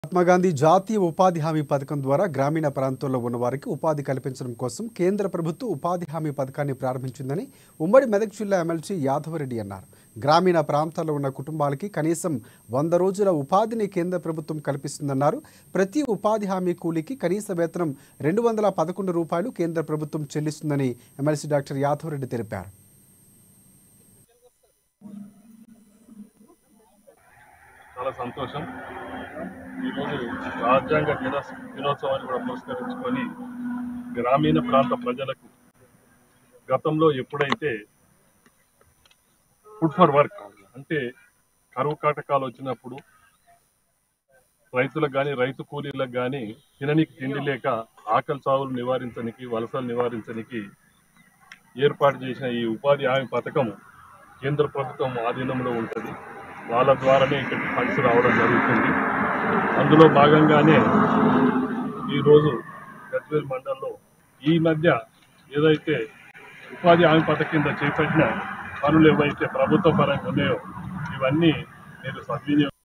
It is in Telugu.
మహాత్మాగాంధీ జాతీయ ఉపాధి హామీ పథకం ద్వారా గ్రామీణ ప్రాంతాల్లో ఉన్న వారికి ఉపాధి కల్పించడం కోసం కేంద్ర ప్రభుత్వం ఉపాధి హామీ పథకాన్ని ప్రారంభించిందని ఉమ్మడి మెదక్ జిల్లా ఎమ్మెల్సీ యాదవరెడ్డి అన్నారు గ్రామీణ ప్రాంతాల్లో ఉన్న కుటుంబాలకి కనీసం వంద రోజుల ఉపాధిని కేంద్ర ప్రభుత్వం కల్పిస్తుందన్నారు ప్రతి ఉపాధి హామీ కూలీకి కనీస వేతనం రెండు వందల పదకొండు రూపాయలు కేంద్ర ప్రభుత్వం చెల్లిస్తుందని ఎమ్మెల్సీ డాక్టర్ యాదవరెడ్డి తెలిపారు చాలా సంతోషం ఈరోజు రాజ్యాంగ దిన దినోత్సవాన్ని కూడా పురస్కరించుకొని గ్రామీణ ప్రాంత ప్రజలకు గతంలో ఎప్పుడైతే ఫుడ్ ఫర్ వర్క్ అంటే కరువు కాటకాలు వచ్చినప్పుడు రైతులకు కానీ రైతు కూలీలకు కానీ తిననీకి తిండి లేక ఆకలి సాగులు నివారించడానికి వలసలు నివారించడానికి ఏర్పాటు చేసిన ఈ ఉపాధి హామీ పథకం కేంద్ర ప్రభుత్వం ఆధీనంలో ఉంటుంది వాళ్ళ ద్వారానే ఇక్కడికి ఫండ్స్ రావడం జరుగుతుంది అందులో భాగంగానే ఈరోజు గద్వేల్ మండలంలో ఈ మధ్య ఏదైతే ఉపాధి హామీ పథకం కింద చేపట్టిన పనులు ఏవైతే ప్రభుత్వ పరంగా ఉన్నాయో ఇవన్నీ నేను సద్వినియోగం